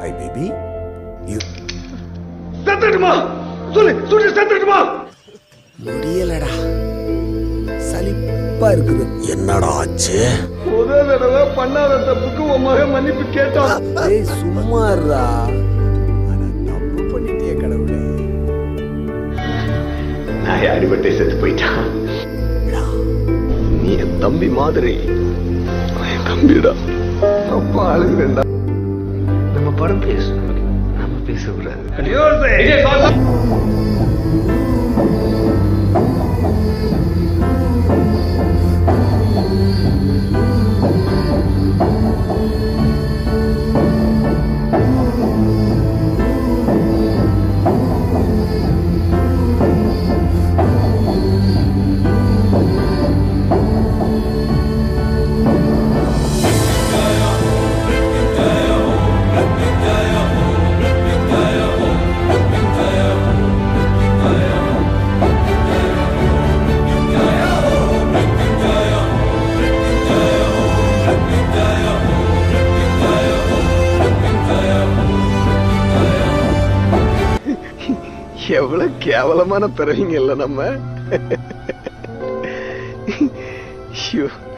I baby you செத்துட்டுமா சொல்லு சொல்லு செத்துட்டுமா முடியலடா சலிப்பா இருக்குது என்னடா ஆச்சு முதல் தடவை பண்ணாத தப்புக்கு உன் மகன் மன்னிப்பு கேட்டான் ஏய் சும்மா இருடா ஆனா தப்பு பண்ணிட்டியே கடவுளே நான் அடிபட்டு செத்து போயிட்டான் நீ என் தம்பி மாதிரி நான் என் தம்பிடா அப்பா அழுகுறேன்டா நம்ம படம் பேசணும் நம்ம பேசக்கூடாது எவ்வளவு கேவலமான பிறவிங்க இல்ல நம்ம ஐயோ